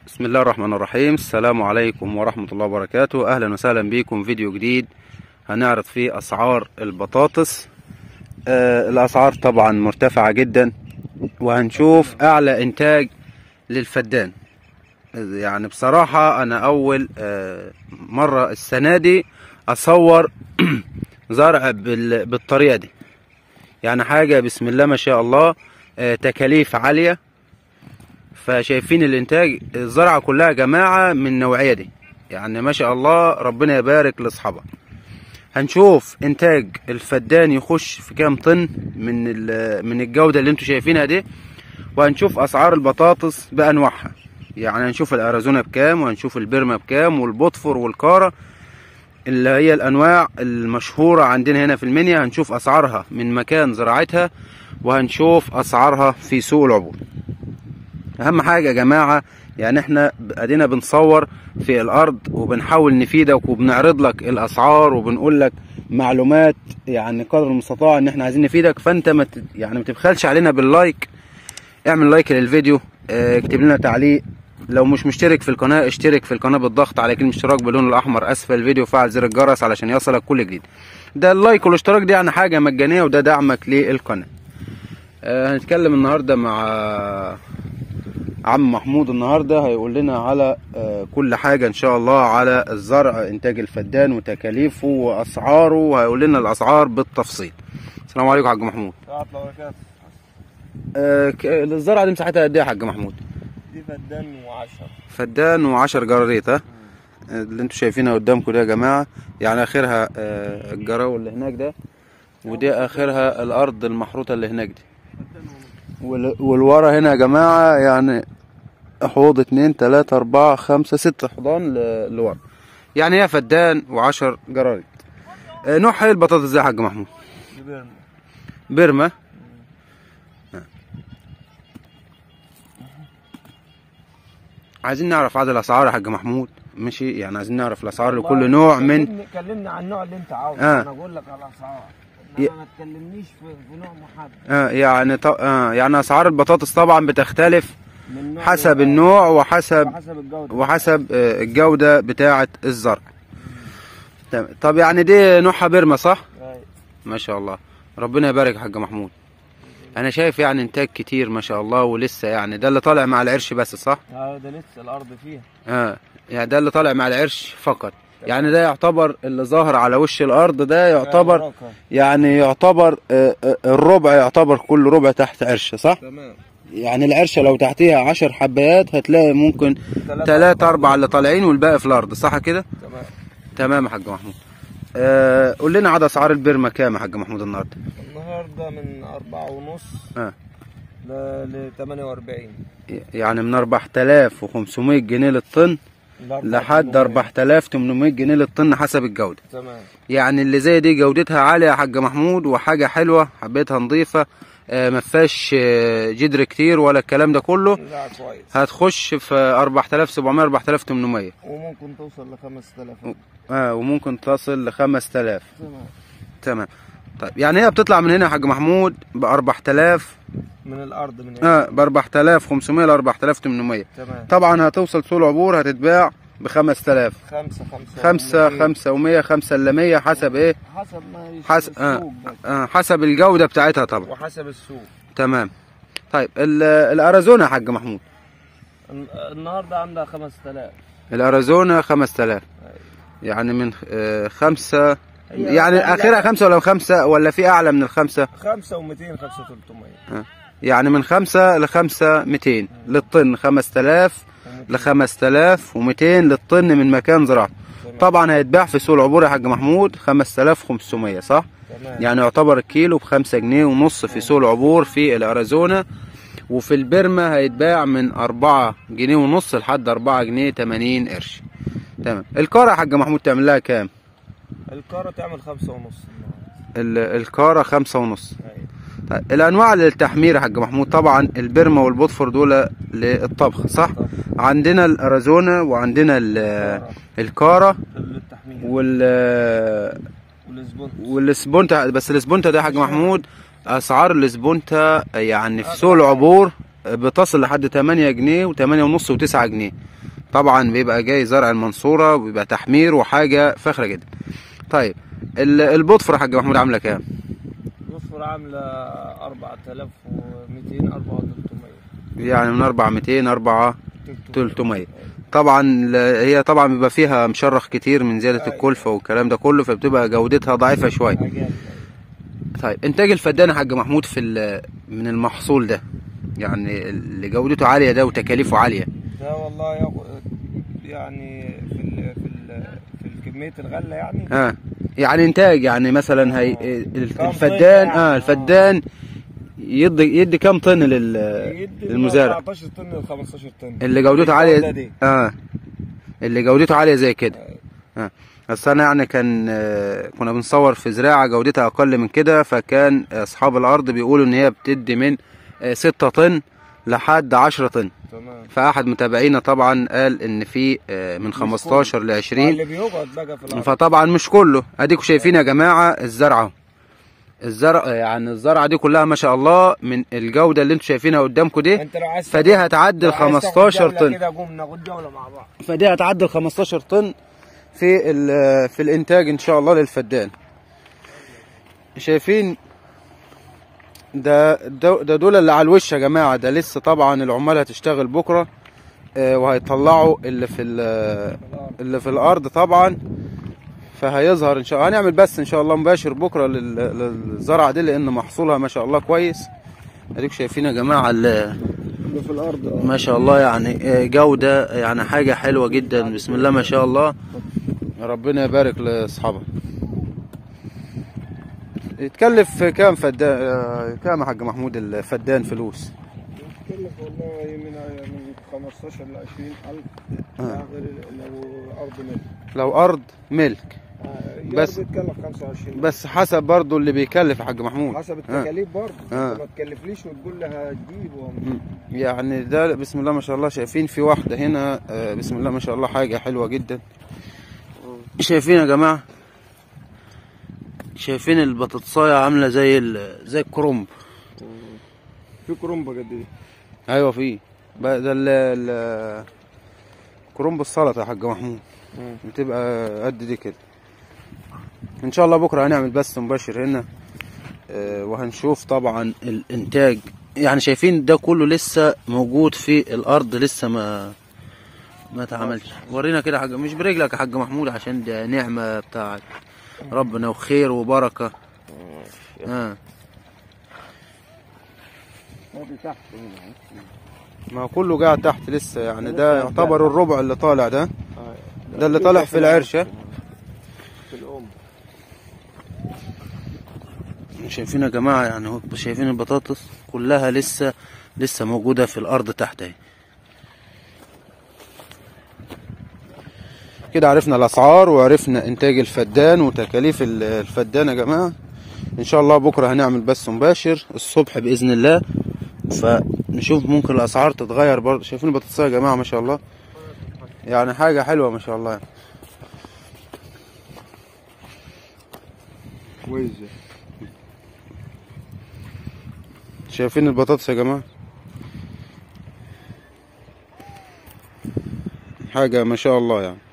بسم الله الرحمن الرحيم السلام عليكم ورحمة الله وبركاته أهلا وسهلا بكم فيديو جديد هنعرض فيه أسعار البطاطس آه الأسعار طبعا مرتفعة جدا وهنشوف أعلى إنتاج للفدان يعني بصراحة أنا أول آه مرة السنة دي أصور زرع بال- بالطريقة دي يعني حاجة بسم الله ما شاء الله آه تكاليف عالية فشايفين الانتاج الزرعه كلها يا جماعه من النوعيه دي يعني ما شاء الله ربنا يبارك لاصحابها هنشوف انتاج الفدان يخش في كام طن من ال- من الجوده اللي انتوا شايفينها دي وهنشوف اسعار البطاطس بانواعها يعني هنشوف الاريزونا بكام وهنشوف البرما بكام والبوتفور والكاره اللي هي الانواع المشهوره عندنا هنا في المنيا هنشوف اسعارها من مكان زراعتها وهنشوف اسعارها في سوق العبور اهم حاجه يا جماعه يعني احنا ادينا بنصور في الارض وبنحاول نفيدك وبنعرض لك الاسعار وبنقول لك معلومات يعني قدر المستطاع ان احنا عايزين نفيدك فانت ما ت- يعني ما تبخلش علينا باللايك اعمل لايك للفيديو اه، اكتب لنا تعليق لو مش مشترك في القناه اشترك في القناه بالضغط على كلمه اشتراك باللون الاحمر اسفل الفيديو وفعل زر الجرس علشان يصلك كل جديد ده اللايك والاشتراك دي يعني حاجه مجانيه وده دعمك للقناه اه، هنتكلم النهارده مع عم محمود النهارده هيقول لنا على آه، كل حاجه ان شاء الله على الزرع انتاج الفدان وتكاليفه واسعاره وهيقول لنا الاسعار بالتفصيل السلام عليكم يا حاج محمود ساعة بركات آه، ك- الزرعه دي مساحتها قد ايه يا حاج محمود دي فدان وعشر فدان و10 جراريت ها آه، اللي انتوا شايفينها قدامكم ده يا جماعه يعني اخرها آه، الجراو اللي هناك ده ودي اخرها الارض المحروطه اللي هناك دي وال- والورا هنا يا جماعة يعني حوض اتنين تلاتة أربعة خمسة ست حضان ل- لورا يعني هي فدان وعشر جراريد آه، نوعها ايه البطاطس دي يا حاج محمود دي بيرما بيرما آه. عايزين نعرف عدد الأسعار يا حاج محمود ماشي يعني عايزين نعرف الأسعار لكل والله نوع من كلمني كلمني عن النوع اللي انت عاوزه آه. انا اقول لك على الاسعار ي- انما ما تكلمنيش في, في نوع محدد آه يعني ط... آه يعني أسعار البطاطس طبعا بتختلف من نوع حسب لنوع. النوع وحسب وحسب الجودة وحسب آه، الجودة بتاعة الزرع تمام. طب يعني دي نوعها بيرما صح؟ أيوة. ما شاء الله ربنا يبارك يا حاج محمود انا شايف يعني انتاج كتير ما شاء الله ولسه يعني ده اللي طالع مع العرش بس صح؟ اه ده لسه الارض فيها اه يعني ده اللي طالع مع العرش فقط يعني ده يعتبر اللي ظاهر على وش الارض ده يعتبر وراك. يعني يعتبر آه، آه، الربع يعتبر كل ربع تحت عرش صح؟ تمام يعني العرشة لو تحتيها عشر حبايات هتلاقي ممكن تلاتة أربعة اللي طالعين والباقي في الأرض صح كده؟ تمام تمام يا حاج محمود آه قول لنا عدد اسعار البرمة كام يا حاج محمود النهارده النهارده من أربعة ونص اه ل ل 48 يعني من 4500 جنيه للطن لحد 4800 جنيه للطن حسب الجودة تمام يعني اللي زي دي جودتها عالية يا حاج محمود وحاجة حلوة حبيتها نظيفة آه ما فيهاش آه، جدر كتير ولا الكلام ده كله لا كويس هتخش في 4700 4800 وممكن توصل ل 5000 اه وممكن تصل ل 5000 تمام تمام طيب يعني هي بتطلع من هنا يا حاج محمود ب 4000 من الارض من هنا اه ب 4500 ل 4800 تمام طبعا هتوصل سوق العبور هتتباع ب 5000 خمسة خمسة خمسة ومية. خمسة ومية خمسة إلا مية حسب ايه حسب ما يش- حسب آه السوق بقى. آه حسب الجودة بتاعتها طبعا وحسب السوق تمام طيب ال- الأريزونا يا حاج محمود الن- النهارده عندها 5000 الأريزونا 5000 يعني من آه خمسة هي يعني لا- آخرها خمسة ولا خمسة ولا في أعلى من الخمسة 5 و200 5 300 يعني من خمسة لخمسة ميتين للطن خمسة آلاف لخمسة آلاف وميتين للطن من مكان زراعة طبعا هيتباع في سوق العبور يا حاج محمود خمسة آلاف خمسمية صح؟ تمام يعني يعتبر الكيلو بخمسة جنيه ونص في سوق العبور في الأريزونا وفي البرما هيتباع من أربعة جنيه ونص لحد أربعة جنيه تمانين قرش تمام الكارة يا حاج محمود تعمل لها كام؟ الكارة تعمل 5 ونص ال- الكارة خمسة ونص أيوة. طيب الأنواع للتحمير يا حاج محمود طبعا البرما والبوتفور دول للطبخ صح؟ طب عندنا الأريزونا وعندنا ال- الكارة للتحميل وال والزبون والسبونتا بس السبونتا ده يا حاج محمود اسعار السبونتا يعني في سوق العبور بتصل لحد 8 جنيه و8 ونص و9 جنيه طبعا بيبقى جاي زرع المنصورة وبيبقى تحمير وحاجة فخرة جدا طيب ال- البطفرة يا حاج محمود عاملة كام؟ البوفر عاملة 4200 4300 يعني من 400 4 300 طبعا ل- هي طبعا بيبقى فيها مشرخ كتير من زيادة أيوة. الكلفة والكلام ده كله فبتبقى جودتها ضعيفة شوية أجل طيب انتاج الفدان يا حاج محمود في ال- من المحصول ده يعني اللي جودته عالية ده وتكاليفه عالية ده والله ياخد- يعني في ال في ال في كمية الغلة يعني اه يعني انتاج يعني مثلا هي آه. ال- كام الفدان طن يعني؟ اه الفدان يدي يدي كام طن لل يدي من للمزارع 14 طن ل 15 طن اللي جودته الجودة عالية دي. اه اللي جودته عالية زي كده اه بس انا يعني كان آه، كنا بنصور في زراعة جودتها اقل من كده فكان اصحاب الارض بيقولوا ان هي بتدي من آه، ستة طن لحد عشرة طن تمام فاحد متابعينا طبعا قال ان في آه، من 15 ل 20 اللي بيقعد بقى في الأرض فطبعا مش كله اديكم شايفين يا جماعه الزرعه اهو. الزرع يعني الزرعه دي كلها ما شاء الله من الجوده اللي انتم شايفينها قدامكم دي انت لو عايز فدي تاخد- هتعدي لو ال عايز تاخد 15 جولة طن كده قوم ناخد جولة مع بعض فدي هتعدي ال 15 طن في ال- في الانتاج ان شاء الله للفدان شايفين ده ده ده دول اللي على الوش يا جماعه ده لسه طبعا العمال هتشتغل بكره آه، وهيطلعوا اللي في ال- اللي في الارض طبعا فهيظهر ان شاء الله هنعمل بس ان شاء الله مباشر بكره لل- للزرعه دي لان محصولها ما شاء الله كويس اديكم شايفين يا جماعه ال- اللي في الأرض اه. ما شاء الله يعني آه، جودة يعني حاجة حلوة جدا بسم الله ما شاء الله ربنا يبارك لاصحابها يتكلف كام فدان آه، كام يا حاج محمود الفدان فلوس بتكلف والله من من 15 ل 20 ألف ده غير لو أرض ملك لو ارض ملك آه، بس- يا بتكلف 25 بس حسب برضو اللي بيكلف يا حاج محمود حسب آه. التكاليف برضه آه. انت ما تكلفليش وتقول لي هتجيب وهم- يعني ده بسم الله ما شاء الله شايفين في واحدة هنا آه، بسم الله ما شاء الله حاجة حلوة جدا شايفين يا جماعة شايفين البطاطساية عاملة زي ال- زي الكرنب في كرومبا قد ايه ايوه في بقى ده ال ال كرنب السلطة يا حاج محمود بتبقى قد دي كده ان شاء الله بكره هنعمل بث مباشر هنا آه، وهنشوف طبعا الانتاج يعني شايفين ده كله لسه موجود في الارض لسه ما ما اتعملش ورينا كده يا حاج مش برجلك يا حاج محمود عشان ده نعمه بتاعت ربنا وخير وبركه اه ادي تحت ما هو كله قاعد تحت لسه يعني ده يعتبر الربع اللي طالع ده ده اللي طالع في العرشه في الام شايفين يا جماعة يعني هو شايفين البطاطس كلها لسه لسه موجودة في الأرض تحت اهي كده عرفنا الأسعار وعرفنا إنتاج الفدان وتكاليف ال- الفدان يا جماعة إن شاء الله بكرة هنعمل بث مباشر الصبح بإذن الله فنشوف ممكن الأسعار تتغير برضه شايفين البطاطس يا جماعة ما شاء الله يعني حاجة حلوة ما شاء الله يعني. كويس شايفين البطاطس يا جماعة حاجة ما شاء الله يعني